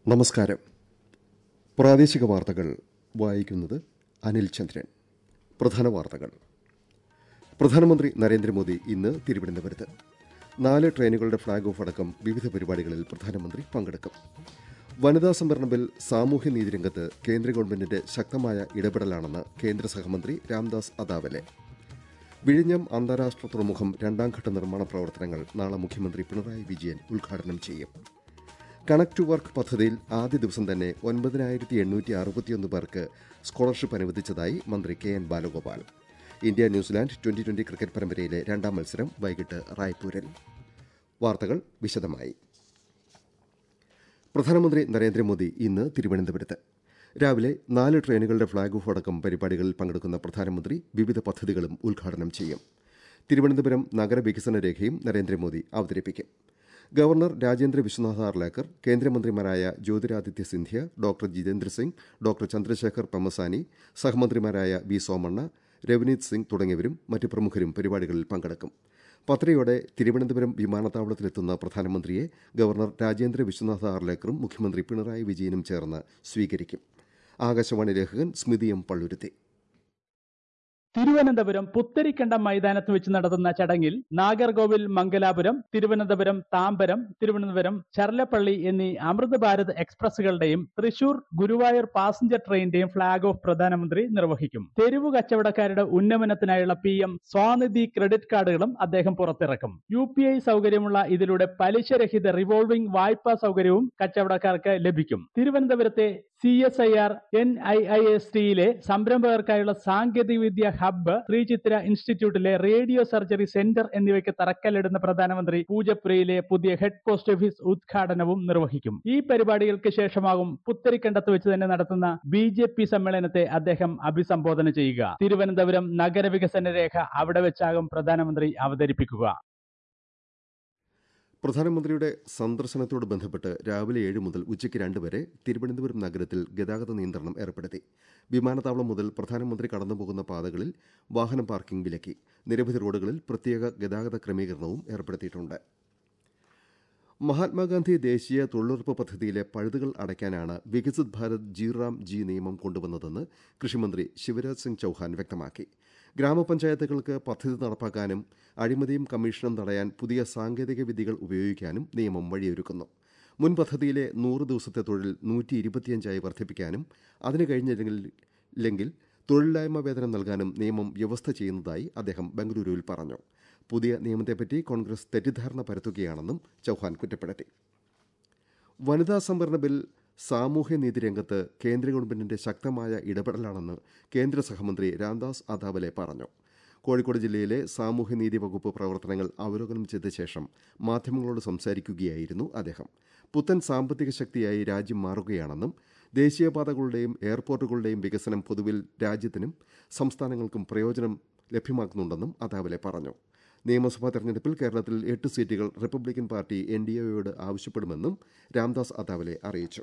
നമസ്കാരം പ്രാദേശിക വാർത്തകൾ വായിക്കുന്നത് അനിൽ ചന്ദ്രൻ പ്രധാന വാർത്തകൾ പ്രധാനമന്ത്രി നരേന്ദ്രമോദി ഇന്ന് തിരുവനന്തപുരത്ത് നാല് ട്രെയിനുകളുടെ ഫ്ളാഗ് ഓഫ് അടക്കം വിവിധ പരിപാടികളിൽ പ്രധാനമന്ത്രി പങ്കെടുക്കും വനിതാ സംവരണ ബിൽ സാമൂഹ്യനീതി രംഗത്ത് കേന്ദ്ര ഗവൺമെന്റിന്റെ ശക്തമായ ഇടപെടലാണെന്ന് കേന്ദ്ര സഹമന്ത്രി രാംദാസ് അതാവലെ വിഴിഞ്ഞം അന്താരാഷ്ട്ര തുറമുഖം രണ്ടാംഘട്ട നിർമ്മാണ പ്രവർത്തനങ്ങൾ നാളെ മുഖ്യമന്ത്രി പിണറായി വിജയൻ ഉദ്ഘാടനം ചെയ്യും കണക്ട് ടു വർക്ക് പദ്ധതിയിൽ ആദ്യ ദിവസം തന്നെ ഒൻപതിനായിരത്തി എണ്ണൂറ്റി അറുപത്തിയൊന്ന് പേർക്ക് സ്കോളർഷിപ്പ് അനുവദിച്ചതായി മന്ത്രി K N Balagopal India New Zealand twenty twenty cricket പരമ്പരയിലെ രണ്ടാം മത്സരം വൈകിട്ട് റായ്പൂരിൽ വാർത്തകൾ വിശദമായി പ്രധാനമന്ത്രി നരേന്ദ്രമോദി ഇന്ന് തിരുവനന്തപുരത്ത് രാവിലെ നാല് ട്രെയിനുകളുടെ ഫ്ളാഗ് ഓഫ് അടക്കം പരിപാടികളിൽ പങ്കെടുക്കുന്ന പ്രധാനമന്ത്രി വിവിധ പദ്ധതികളും ഉദ്ഘാടനം ചെയ്യും തിരുവനന്തപുരം നഗരവികസന രേഖയും നരേന്ദ്രമോദി അവതരിപ്പിക്കും ഗവർണർ രാജേന്ദ്ര വിശ്വനാഥ് ആർലേക്കർ കേന്ദ്രമന്ത്രിമാരായ ജ്യോതിരാദിത്യ സിന്ധ്യ ഡോക്ടർ ജിതേന്ദ്ര സിംഗ് ഡോക്ടർ ചന്ദ്രശേഖർ പെമ്മസാനി സഹമന്ത്രിമാരായ വി സോമണ്ണ രവനീത് സിംഗ് തുടങ്ങിയവരും മറ്റ് പ്രമുഖരും പരിപാടികളിൽ പങ്കെടുക്കും പത്തരയോടെ തിരുവനന്തപുരം വിമാനത്താവളത്തിലെത്തുന്ന പ്രധാനമന്ത്രിയെ ഗവർണർ രാജേന്ദ്ര വിശ്വനാഥ് ആർലേക്കറും മുഖ്യമന്ത്രി പിണറായി വിജയനും ചേർന്ന് സ്വീകരിക്കും ആകാശവാണി ലേഖകൻ സ്മിതി എം പള്ളുരുത്തി തിരുവനന്തപുരം പുത്തരിക്കണ്ടം മൈതാനത്ത് വെച്ച് നടത്തുന്ന ചടങ്ങിൽ നാഗർകോവിൽ മംഗലാപുരം തിരുവനന്തപുരം താമ്പരം തിരുവനന്തപുരം ചർലപ്പള്ളി എന്നീ അമൃത് ഭാരത് എക്സ്പ്രസുകളുടെയും തൃശൂർ ഗുരുവായൂർ പാസഞ്ചർ ട്രെയിനിന്റെയും ഫ്ളാഗ് ഓഫ് പ്രധാനമന്ത്രി നിർവഹിക്കും തെരുവു കച്ചവടക്കാരുടെ ഉന്നമനത്തിനായുള്ള പി എം സ്വാനിധി ക്രെഡിറ്റ് കാർഡുകളും അദ്ദേഹം പുറത്തിറക്കും യു പി ഐ സൗകര്യമുള്ള ഇതിലൂടെ പലിശരഹിത റിവോൾവിംഗ് വായ്പാ സൗകര്യവും കച്ചവടക്കാർക്ക് ലഭിക്കും തിരുവനന്തപുരത്തെ C S I R N I I S ടിയിലെ സംരംഭകർക്കായുള്ള സാങ്കേതികവിദ്യ ഹബ്ബ് ശ്രീചിത്ര ഇൻസ്റ്റിറ്റ്യൂട്ടിലെ റേഡിയോ സർജറി സെന്റർ എന്നിവയ്ക്ക് തറക്കല്ലിടുന്ന പ്രധാനമന്ത്രി പൂജപ്പുരയിലെ പുതിയ ഹെഡ് പോസ്റ്റ് ഓഫീസ് ഉദ്ഘാടനവും നിർവഹിക്കും ഈ പരിപാടികൾക്ക് ശേഷമാകും പുത്തരിക്കണ്ടത്ത് വെച്ച് തന്നെ നടത്തുന്ന ബി ജെ പി സമ്മേളനത്തെ അദ്ദേഹം അഭിസംബോധന ചെയ്യുക തിരുവനന്തപുരം നഗരവികസന രേഖ അവിടെ വെച്ചാകും പ്രധാനമന്ത്രി അവതരിപ്പിക്കുക പ്രധാനമന്ത്രിയുടെ സന്ദർശനത്തോട് ബന്ധപ്പെട്ട് രാവിലെ ഏഴ് മുതൽ ഉച്ചയ്ക്ക് രണ്ട് വരെ തിരുവനന്തപുരം നഗരത്തിൽ ഗതാഗത നിയന്ത്രണം ഏർപ്പെടുത്തി വിമാനത്താവളം മുതൽ പ്രധാനമന്ത്രി കടന്നുപോകുന്ന പാതകളിൽ വാഹന പാർക്കിംഗ് വിലക്കി നിരവധി റോഡുകളിൽ പ്രത്യേക ഗതാഗത ക്രമീകരണവും ഏർപ്പെടുത്തിയിട്ടുണ്ട് മഹാത്മാഗാന്ധി ദേശീയ തൊഴിലുറപ്പ് പദ്ധതിയിലെ പഴുതുകൾ അടയ്ക്കാനാണ് വികസിത് ഭാരത് ജീറാം ജി നിയമം കൊണ്ടുവന്നതെന്ന് കൃഷിമന്ത്രി ശിവരാജ് സിംഗ് ചൌഹാൻ വ്യക്തമാക്കി ഗ്രാമപഞ്ചായത്തുകൾക്ക് പദ്ധതി നടപ്പാക്കാനും അഴിമതിയും കമ്മീഷനും തടയാൻ പുതിയ സാങ്കേതിക വിദ്യകൾ ഉപയോഗിക്കാനും നിയമം വഴിയൊരുക്കുന്നു മുൻ പദ്ധതിയിലെ നൂറ് ദിവസത്തെ തൊഴിൽ നൂറ്റി ഇരുപത്തിയഞ്ചായി വർദ്ധിപ്പിക്കാനും അതിന് കഴിഞ്ഞില്ലെങ്കിൽ തൊഴിലില്ലായ്മ വേതനം നൽകാനും നിയമം വ്യവസ്ഥ ചെയ്യുന്നതായി അദ്ദേഹം ബംഗളൂരുവിൽ പറഞ്ഞു പുതിയ നിയമത്തെപ്പറ്റി കോൺഗ്രസ് തെറ്റിദ്ധാരണ പരത്തുകയാണെന്നും ചൌഹാൻ കുറ്റപ്പെടുത്തി വനിതാ സംവരണ ബിൽ സാമൂഹ്യനീതി രംഗത്ത് കേന്ദ്ര ഗവൺമെന്റിന്റെ ശക്തമായ ഇടപെടലാണെന്ന് കേന്ദ്ര സഹമന്ത്രി രാംദാസ് അതാവലെ പറഞ്ഞു കോഴിക്കോട് ജില്ലയിലെ സാമൂഹ്യനീതി വകുപ്പ് പ്രവർത്തനങ്ങൾ അവലോകനം ചെയ്ത ശേഷം മാധ്യമങ്ങളോട് സംസാരിക്കുകയായിരുന്നു അദ്ദേഹം പുത്തൻ സാമ്പത്തിക ശക്തിയായി രാജ്യം മാറുകയാണെന്നും ദേശീയപാതകളുടെയും എയർപോർട്ടുകളുടെയും വികസനം പൊതുവിൽ രാജ്യത്തിനും സംസ്ഥാനങ്ങൾക്കും പ്രയോജനം ലഭ്യമാക്കുന്നുണ്ടെന്നും അതാവലെ പറഞ്ഞു നിയമസഭാ തെരഞ്ഞെടുപ്പിൽ കേരളത്തിൽ എട്ട് സീറ്റുകൾ റിപ്പബ്ലിക്കൻ പാർട്ടി എൻ ഡി എയോട് ആവശ്യപ്പെടുമെന്നും രാംദാസ് അതാവലെ അറിയിച്ചു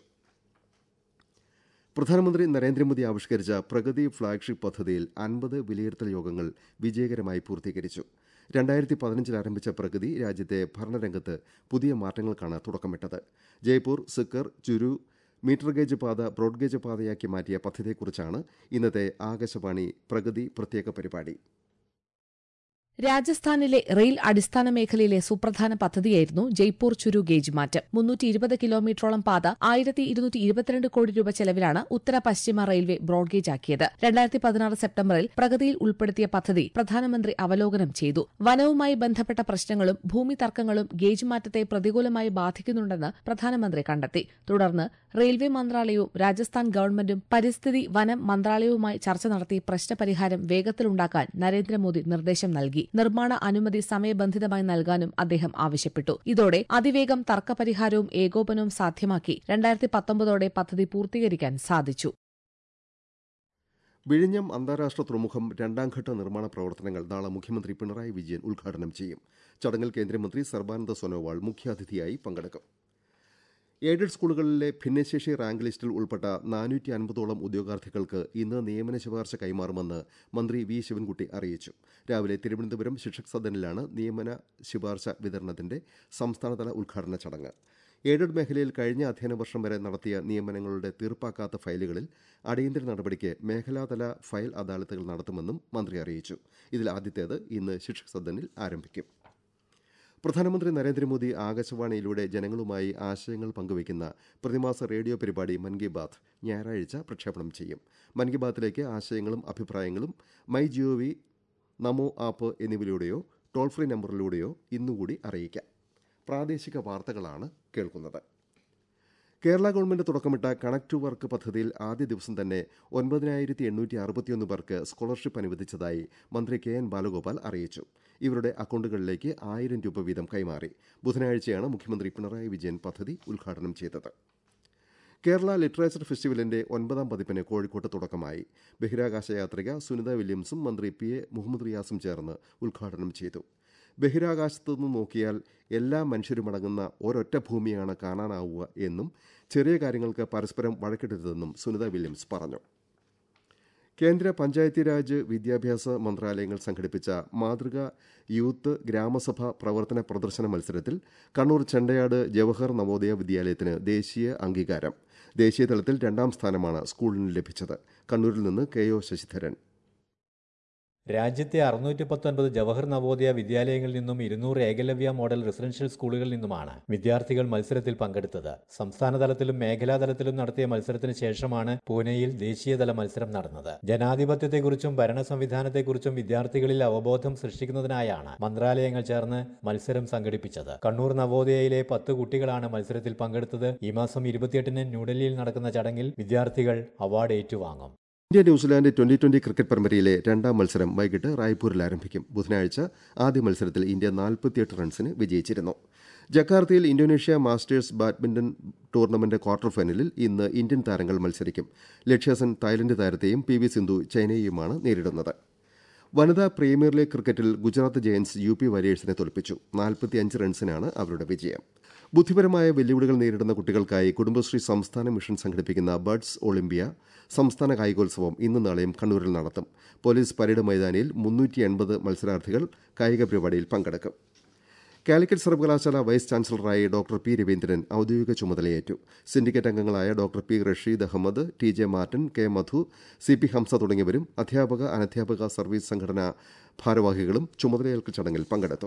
പ്രധാനമന്ത്രി നരേന്ദ്രമോദി ആവിഷ്കരിച്ച പ്രഗതി ഫ്ളാഗ്ഷിപ്പ് പദ്ധതിയിൽ അൻപത് വിലയിരുത്തൽ യോഗങ്ങൾ വിജയകരമായി പൂർത്തീകരിച്ചു രണ്ടായിരത്തി പതിനഞ്ചിൽ ആരംഭിച്ച പ്രഗതി രാജ്യത്തെ ഭരണരംഗത്ത് പുതിയ മാറ്റങ്ങൾക്കാണ് തുടക്കമിട്ടത് ജയ്പൂർ സിക്കർ ചുരു മീറ്റർ ഗേജ് പാത ബ്രോഡ് ഗേജ് പാതയാക്കി മാറ്റിയ പദ്ധതിയെക്കുറിച്ചാണ് ഇന്നത്തെ ആകാശവാണി പ്രഗതി പ്രത്യേക പരിപാടി രാജസ്ഥാനിലെ റെയിൽ അടിസ്ഥാന മേഖലയിലെ സുപ്രധാന പദ്ധതിയായിരുന്നു ജയ്പൂർ ചുരു ഗേജ് മാറ്റം മുന്നൂറ്റി ഇരുപത് കിലോമീറ്ററോളം പാത ആയിരത്തി ഇരുന്നൂറ്റി ഇരുപത്തിരണ്ട് കോടി രൂപ ചെലവിലാണ് ഉത്തര പശ്ചിമ റെയിൽവേ ബ്രോഡ്ഗേജ് ആക്കിയത് രണ്ടായിരത്തി പതിനാറ് സെപ്റ്റംബറിൽ പ്രഗതിയിൽ ഉൾപ്പെടുത്തിയ പദ്ധതി പ്രധാനമന്ത്രി അവലോകനം ചെയ്തു വനവുമായി ബന്ധപ്പെട്ട പ്രശ്നങ്ങളും ഭൂമി തർക്കങ്ങളും ഗേജ് മാറ്റത്തെ പ്രതികൂലമായി ബാധിക്കുന്നുണ്ടെന്ന് പ്രധാനമന്ത്രി കണ്ടെത്തി തുടർന്ന് റെയിൽവേ മന്ത്രാലയവും രാജസ്ഥാൻ ഗവൺമെന്റും പരിസ്ഥിതി വനം മന്ത്രാലയവുമായി ചർച്ച നടത്തി പ്രശ്നപരിഹാരം വേഗത്തിലുണ്ടാക്കാൻ നരേന്ദ്രമോദി നിർദ്ദേശം നൽകി നിർമ്മാണ അനുമതി സമയബന്ധിതമായി നൽകാനും അദ്ദേഹം ആവശ്യപ്പെട്ടു ഇതോടെ അതിവേഗം തർക്കപരിഹാരവും ഏകോപനവും സാധ്യമാക്കി രണ്ടായിരത്തി പത്തൊമ്പതോടെ പദ്ധതി പൂർത്തീകരിക്കാൻ സാധിച്ചു വിഴിഞ്ഞം അന്താരാഷ്ട്ര തുറമുഖം രണ്ടാംഘട്ട നിർമ്മാണ പ്രവർത്തനങ്ങൾ നാളെ മുഖ്യമന്ത്രി പിണറായി വിജയൻ ഉദ്ഘാടനം ചെയ്യും ചടങ്ങിൽ കേന്ദ്രമന്ത്രി സർബാനന്ദ സോനോവാൾ മുഖ്യാതിഥിയായി പങ്കെടുക്കും എയ്ഡഡ് സ്കൂളുകളിലെ ഭിന്നശേഷി റാങ്ക് ലിസ്റ്റിൽ ഉൾപ്പെട്ട നാനൂറ്റി അൻപതോളം ഉദ്യോഗാർത്ഥികൾക്ക് ഇന്ന് നിയമന ശുപാർശ കൈമാറുമെന്ന് മന്ത്രി വി ശിവൻകുട്ടി അറിയിച്ചു രാവിലെ തിരുവനന്തപുരം ശിക്ഷക് സദനിലാണ് നിയമന ശുപാർശ വിതരണത്തിന്റെ സംസ്ഥാനതല ഉദ്ഘാടന ചടങ്ങ് എയ്ഡഡ് മേഖലയിൽ കഴിഞ്ഞ അധ്യയന വർഷം വരെ നടത്തിയ നിയമനങ്ങളുടെ തീർപ്പാക്കാത്ത ഫയലുകളിൽ അടിയന്തര നടപടിക്ക് മേഖലാതല ഫയൽ അദാലത്തുകൾ നടത്തുമെന്നും മന്ത്രി അറിയിച്ചു ഇതിൽ ആദ്യത്തേത് ഇന്ന് ശിക്ഷക് സദനിൽ ആരംഭിക്കും പ്രധാനമന്ത്രി നരേന്ദ്രമോദി ആകാശവാണിയിലൂടെ ജനങ്ങളുമായി ആശയങ്ങൾ പങ്കുവയ്ക്കുന്ന പ്രതിമാസ റേഡിയോ പരിപാടി മൻ കി ബാത്ത് ഞായറാഴ്ച പ്രക്ഷേപണം ചെയ്യും മൻ കി ബാത്തിലേക്ക് ആശയങ്ങളും അഭിപ്രായങ്ങളും മൈ ജിഒവി നമോ ആപ്പ് എന്നിവയിലൂടെയോ ടോൾ ഫ്രീ നമ്പറിലൂടെയോ ഇന്നുകൂടി അറിയിക്കാം പ്രാദേശിക വാർത്തകളാണ് കേൾക്കുന്നത് കേരള ഗവൺമെന്റ് തുടക്കമിട്ട കണക്ട് ടു വർക്ക് പദ്ധതിയിൽ ആദ്യ ദിവസം തന്നെ ഒൻപതിനായിരത്തി എണ്ണൂറ്റി അറുപത്തിയൊന്ന് പേർക്ക് സ്കോളർഷിപ്പ് അനുവദിച്ചതായി മന്ത്രി കെ എൻ ബാലഗോപാൽ അറിയിച്ചു ഇവരുടെ അക്കൗണ്ടുകളിലേക്ക് ആയിരം രൂപ വീതം കൈമാറി ബുധനാഴ്ചയാണ് മുഖ്യമന്ത്രി പിണറായി വിജയൻ പദ്ധതി ഉദ്ഘാടനം ചെയ്തത് കേരള ലിറ്ററേച്ചർ ഫെസ്റ്റിവലിന്റെ ഒൻപതാം പതിപ്പിന് കോഴിക്കോട്ട് തുടക്കമായി ബഹിരാകാശ യാത്രിക സുനിത വില്യംസും മന്ത്രി പി എ മുഹമ്മദ് റിയാസും ചേർന്ന് ഉദ്ഘാടനം ചെയ്തു ബഹിരാകാശത്തു നിന്ന് നോക്കിയാൽ എല്ലാ മനുഷ്യരുമടങ്ങുന്ന ഒരൊറ്റ ഭൂമിയാണ് കാണാനാവുക എന്നും ചെറിയ കാര്യങ്ങൾക്ക് പരസ്പരം വഴക്കിടരുതെന്നും സുനിത വില്യംസ് പറഞ്ഞു കേന്ദ്ര പഞ്ചായത്തി രാജ് വിദ്യാഭ്യാസ മന്ത്രാലയങ്ങൾ സംഘടിപ്പിച്ച മാതൃക യൂത്ത് ഗ്രാമസഭ പ്രവർത്തന പ്രദർശന മത്സരത്തിൽ കണ്ണൂർ ചെണ്ടയാട് ജവഹർ നവോദയ വിദ്യാലയത്തിന് ദേശീയ അംഗീകാരം ദേശീയ തലത്തിൽ രണ്ടാം സ്ഥാനമാണ് സ്കൂളിന് ലഭിച്ചത് കണ്ണൂരിൽ നിന്ന് കെ ഒ ശശിധരൻ രാജ്യത്തെ അറുന്നൂറ്റി പത്തൊൻപത് ജവഹർ നവോദയ വിദ്യാലയങ്ങളിൽ നിന്നും ഇരുന്നൂറ് ഏകലവ്യ മോഡൽ റെസിഡൻഷ്യൽ സ്കൂളുകളിൽ നിന്നുമാണ് വിദ്യാർത്ഥികൾ മത്സരത്തിൽ പങ്കെടുത്തത് സംസ്ഥാന തലത്തിലും മേഖലാ തലത്തിലും നടത്തിയ മത്സരത്തിന് ശേഷമാണ് പൂനെയിൽ ദേശീയതല മത്സരം നടന്നത് ജനാധിപത്യത്തെക്കുറിച്ചും ഭരണ സംവിധാനത്തെക്കുറിച്ചും വിദ്യാർത്ഥികളിൽ അവബോധം സൃഷ്ടിക്കുന്നതിനായാണ് മന്ത്രാലയങ്ങൾ ചേർന്ന് മത്സരം സംഘടിപ്പിച്ചത് കണ്ണൂർ നവോദയയിലെ പത്ത് കുട്ടികളാണ് മത്സരത്തിൽ പങ്കെടുത്തത് ഈ മാസം ഇരുപത്തിയെട്ടിന് ന്യൂഡൽഹിയിൽ നടക്കുന്ന ചടങ്ങിൽ വിദ്യാർത്ഥികൾ അവാർഡ് ഏറ്റുവാങ്ങും India New Zealand twenty twenty cricket പരമ്പരയിലെ രണ്ടാം മത്സരം വൈകിട്ട് റായ്പൂരിൽ ആരംഭിക്കും ബുധനാഴ്ച ആദ്യ മത്സരത്തിൽ ഇന്ത്യ നാൽപ്പത്തിയെട്ട് റൺസിന് വിജയിച്ചിരുന്നു ജക്കാർത്തയിൽ Indonesia Masters badminton tournament quarter ഫൈനലിൽ ഇന്ന് ഇന്ത്യൻ താരങ്ങൾ മത്സരിക്കും ലക്ഷ്യസെൻ തായ്ലൻഡ് താരത്തെയും പി വി സിന്ധു ചൈനയെയുമാണ് നേരിടുന്നത് വനിതാ പ്രീമിയർ ലീഗ് ക്രിക്കറ്റിൽ ഗുജറാത്ത് ജയൻസ് യു പി വാരിയേഴ്സിനെ തോൽപ്പിച്ചു നാൽപ്പത്തിയഞ്ച് റൺസിനാണ് അവരുടെ വിജയം ബുദ്ധിപരമായ വെല്ലുവിളികൾ നേരിടുന്ന കുട്ടികൾക്കായി കുടുംബശ്രീ സംസ്ഥാന മിഷൻ സംഘടിപ്പിക്കുന്ന ബഡ്സ് ഒളിമ്പിയ സംസ്ഥാന കായികോത്സവം ഇന്ന് നാളെയും കണ്ണൂരിൽ നടത്തും പോലീസ് പരേഡ് മൈതാനിയിൽ മുന്നൂറ്റി എൺപത് മത്സരാർത്ഥികൾ കായിക പരിപാടിയിൽ പങ്കെടുക്കും കാലിക്കറ്റ് സർവകലാശാല വൈസ് ചാൻസലറായി ഡോക്ടർ പി രവീന്ദ്രൻ ഔദ്യോഗിക ചുമതലയേറ്റു സിൻഡിക്കേറ്റ് അംഗങ്ങളായ doctor P Rasheed Ahammed T J Martin K Madhu C P Hamsa തുടങ്ങിയവരും അധ്യാപക അനധ്യാപക സർവീസ് സംഘടനാ ഭാരവാഹികളും ചുമതലയേൽക്കൽ ചടങ്ങിൽ പങ്കെടുത്തു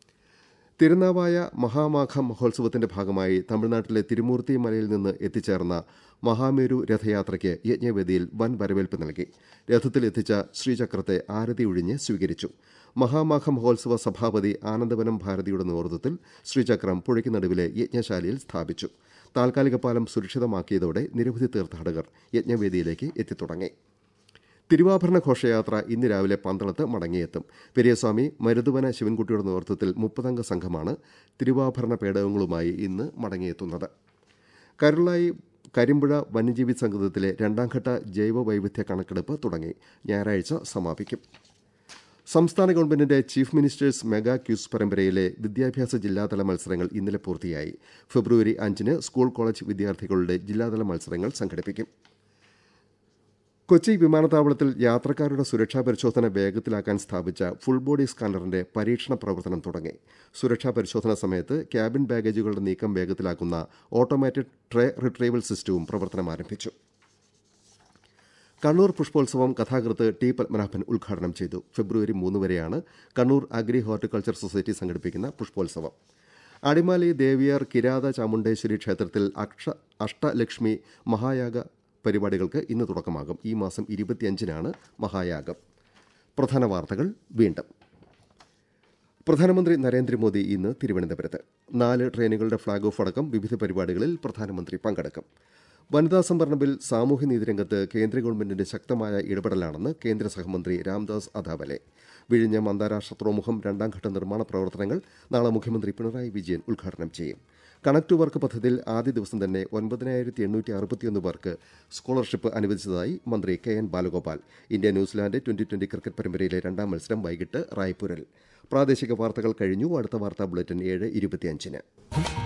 തിരുനാവായ മഹാമാഘ മഹോത്സവത്തിന്റെ ഭാഗമായി തമിഴ്നാട്ടിലെ തിരുമൂർത്തി മലയിൽ നിന്ന് എത്തിച്ചേർന്ന മഹാമേരു രഥയാത്രയ്ക്ക് യജ്ഞവേദിയിൽ വൻ വരവേൽപ്പ് നൽകി രഥത്തിൽ എത്തിച്ച ശ്രീചക്രത്തെ ആരതി ഒഴിഞ്ഞ് സ്വീകരിച്ചു മഹാമാഘ മഹോത്സവ സഭാപതി ആനന്ദവനം ഭാരതിയുടെ നേതൃത്വത്തിൽ ശ്രീചക്രം പുഴയ്ക്ക് നടുവിലെ യജ്ഞശാലയിൽ സ്ഥാപിച്ചു താൽക്കാലിക പാലം സുരക്ഷിതമാക്കിയതോടെ നിരവധി തീർത്ഥാടകർ യജ്ഞവേദിയിലേക്ക് എത്തിത്തുടങ്ങി തിരുവാഭരണ ഘോഷയാത്ര ഇന്ന് രാവിലെ പന്തളത്ത് മടങ്ങിയെത്തും പെരിയസ്വാമി മരുതുവന ശിവൻകുട്ടിയുടെ നേതൃത്വത്തിൽ മുപ്പതംഗ സംഘമാണ് തിരുവാഭരണ പേടകങ്ങളുമായി ഇന്ന് മടങ്ങിയെത്തുന്നത് കരുളായി കരിമ്പുഴ വന്യജീവി സംഗതത്തിലെ രണ്ടാംഘട്ട ജൈവ വൈവിധ്യ കണക്കെടുപ്പ് തുടങ്ങി ഞായറാഴ്ച സമാപിക്കും സംസ്ഥാന ഗവൺമെന്റിന്റെ ചീഫ് മിനിസ്റ്റേഴ്സ് മെഗാ ക്യൂസ് പരമ്പരയിലെ വിദ്യാഭ്യാസ ജില്ലാതല മത്സരങ്ങൾ ഇന്നലെ പൂർത്തിയായി ഫെബ്രുവരി അഞ്ചിന് സ്കൂൾ കോളേജ് വിദ്യാർത്ഥികളുടെ ജില്ലാതല മത്സരങ്ങൾ സംഘടിപ്പിക്കും കൊച്ചി വിമാനത്താവളത്തിൽ യാത്രക്കാരുടെ സുരക്ഷാ പരിശോധന വേഗത്തിലാക്കാൻ സ്ഥാപിച്ച ഫുൾ ബോഡി സ്കാനറിന്റെ പരീക്ഷണ പ്രവർത്തനം തുടങ്ങി സുരക്ഷാ പരിശോധന സമയത്ത് ക്യാബിൻ ബാഗേജുകളുടെ നീക്കം വേഗത്തിലാക്കുന്ന ഓട്ടോമാറ്റഡ് ട്രേ റിട്രീവൽ സിസ്റ്റവും പ്രവർത്തനം ആരംഭിച്ചു കണ്ണൂർ പുഷ്പോത്സവം കഥാകൃത്ത് ടി പത്മനാഭൻ ഉദ്ഘാടനം ചെയ്തു ഫെബ്രുവരി മൂന്ന് വരെയാണ് കണ്ണൂർ അഗ്രി ഹോർട്ടിക്കൾച്ചർ സൊസൈറ്റി സംഘടിപ്പിക്കുന്ന പുഷ്പോത്സവം അടിമാലി ദേവിയാർ കിരാത ചാമുണ്ടേശ്വരി ക്ഷേത്രത്തിൽ അക്ഷ അഷ്ടലക്ഷ്മി മഹായാഗ പരിപാടികൾക്ക് ഇന്ന് തുടക്കമാകും ഈ മാസം ഇരുപത്തിയഞ്ചിനാണ് മഹായാഗം പ്രധാന വാർത്തകൾ വീണ്ടും പ്രധാനമന്ത്രി നരേന്ദ്രമോദി ഇന്ന് തിരുവനന്തപുരത്ത് നാല് ട്രെയിനുകളുടെ ഫ്ളാഗ് ഓഫ് അടക്കം വിവിധ പരിപാടികളിൽ പ്രധാനമന്ത്രി പങ്കെടുക്കും വനിതാ സംവരണ ബിൽ സാമൂഹ്യനീതി രംഗത്ത് കേന്ദ്ര ഗവൺമെന്റിന്റെ ശക്തമായ ഇടപെടലാണെന്ന് കേന്ദ്ര സഹമന്ത്രി രാംദാസ് അഥാവലെ വിഴിഞ്ഞം അന്താരാഷ്ട്ര തുറമുഖം രണ്ടാംഘട്ട നിർമ്മാണ പ്രവർത്തനങ്ങൾ നാളെ മുഖ്യമന്ത്രി പിണറായി വിജയൻ ഉദ്ഘാടനം ചെയ്യും കണക്ട് ടു വർക്ക് പദ്ധതിയിൽ ആദ്യ ദിവസം തന്നെ ഒൻപതിനായിരത്തി എണ്ണൂറ്റി അറുപത്തിയൊന്ന് പേർക്ക് സ്കോളർഷിപ്പ് അനുവദിച്ചതായി മന്ത്രി K N Balagopal India New Zealand twenty twenty cricket പരമ്പരയിലെ രണ്ടാം മത്സരം വൈകിട്ട് റായ്പൂരിൽ പ്രാദേശിക വാർത്തകൾ കഴിഞ്ഞു അടുത്ത വാർത്താ ബുള്ളറ്റിൻ ഏഴ് ഇരുപത്തിയഞ്ചിന്